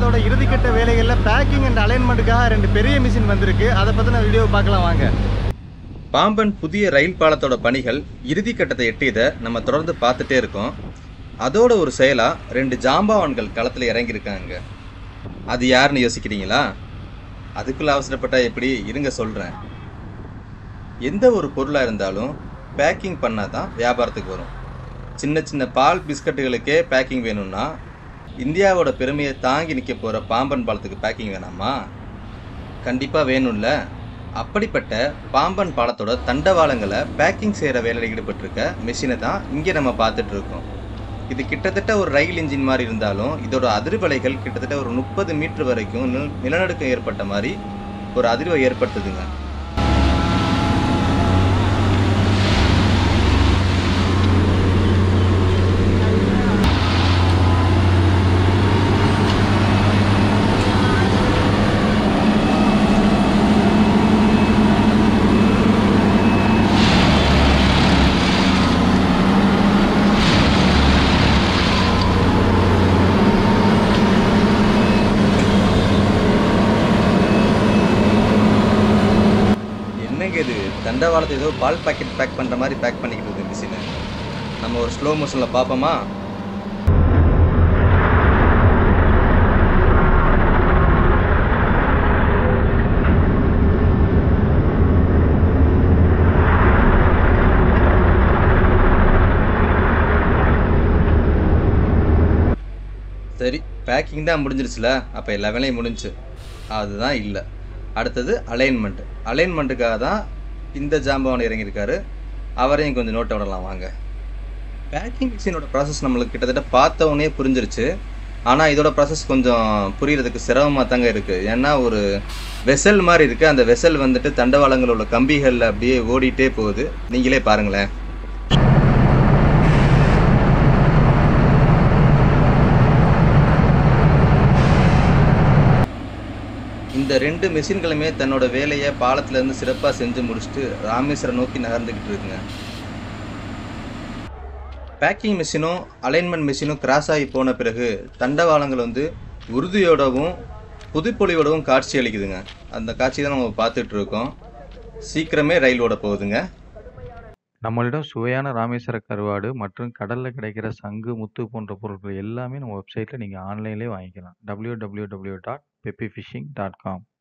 பாலத்தோட இறுதிக்கட்ட வேலைகளில் packing and அலைன்மெண்ட்டுக்காக ரெண்டு பெரிய மிஷின் வந்திருக்கு அதை பற்றின வீடியோ பார்க்கலாம் வாங்க பாம்பன் புதிய ரயில் பாலத்தோட பணிகள் இறுதி கட்டத்தை எட்டியதை நம்ம தொடர்ந்து பார்த்துட்டே இருக்கோம் அதோட ஒரு செயலா ரெண்டு ஜாம்பவான்கள் களத்தில் இறங்கியிருக்காங்க அது யாருன்னு யோசிக்கிறீங்களா அதுக்குள்ள அவசரப்பட்டா எப்படி இருங்க சொல்கிறேன் எந்த ஒரு பொருளாக இருந்தாலும் பேக்கிங் பண்ணால் தான் வியாபாரத்துக்கு வரும் சின்ன சின்ன பால் பிஸ்கட்டுகளுக்கே பேக்கிங் வேணும்னா இந்தியாவோட பெருமையை தாங்கி நிற்க போகிற பாம்பன் பாலத்துக்கு பேக்கிங் வேணாமா கண்டிப்பாக வேணும்ல அப்படிப்பட்ட பாம்பன் பாலத்தோட தண்டவாளங்களை பேக்கிங் செய்கிற வேலையில் ஈடுபட்டிருக்க மிஷினை தான் இங்கே நம்ம பார்த்துட்டு இருக்கோம் இது கிட்டத்தட்ட ஒரு ரயில் இன்ஜின் மாதிரி இருந்தாலும் இதோட அதிர்வலைகள் கிட்டத்தட்ட ஒரு முப்பது மீட்டர் வரைக்கும் நில நிலநடுக்கம் ஏற்பட்ட மாதிரி ஒரு அதிர்வை ஏற்படுத்துதுங்க என்னங்க இது தண்டவாளத்தை ஏதோ பால் பாக்கெட் பேக் பண்ணுற மாதிரி பேக் பண்ணிக்கிட்டு இருக்கு மிஷினை நம்ம ஒரு ஸ்லோ மோஷனில் பார்ப்போமா சரி பேக்கிங் தான் முடிஞ்சிருச்சுல அப்போ எல்லா வேலையும் முடிஞ்சுச்சு அதுதான் இல்லை அடுத்தது அலைன்மெண்ட் அலைன்மெண்ட்டுக்காக தான் இந்த ஜாம்பவான் இறங்கியிருக்காரு அவரையும் கொஞ்சம் நோட்டை விடலாம் வாங்க பேக்கிங் மிஷினோட ப்ராசஸ் நம்மளுக்கு கிட்டத்தட்ட பார்த்தவொடனே புரிஞ்சிருச்சு ஆனால் இதோட ப்ராசஸ் கொஞ்சம் புரியறதுக்கு சிரமமாக தாங்க இருக்குது ஏன்னா ஒரு வெசல் மாதிரி இருக்குது அந்த வெசல் வந்துட்டு தண்டவாளங்கள் உள்ள கம்பிகளில் அப்படியே ஓடிட்டே போகுது நீங்களே பாருங்களேன் இந்த ரெண்டு மெஷின்களுமே தன்னோட வேலையை பாலத்திலேருந்து சிறப்பாக செஞ்சு முடிச்சுட்டு ராமேஸ்வரம் நோக்கி நகர்ந்துக்கிட்டு இருக்குங்க பேக்கிங் மிஷினும் அலைன்மெண்ட் மிஷினும் கிராஸ் ஆகி போன பிறகு தண்டவாளங்கள் வந்து உறுதியோடவும் புதுப்பொலியோடவும் காட்சி அளிக்குதுங்க அந்த காட்சி தான் நம்ம பார்த்துட்டு இருக்கோம் சீக்கிரமே ரயில் ஓட போகுதுங்க நம்மளிடம் சுவையான ராமேஸ்வர கருவாடு மற்றும் கடலில் கிடைக்கிற சங்கு முத்து போன்ற பொருட்கள் எல்லாமே நம்ம வெப்சைட்டில் நீங்கள் ஆன்லைன்லேயே வாங்கிக்கலாம் www.peppyfishing.com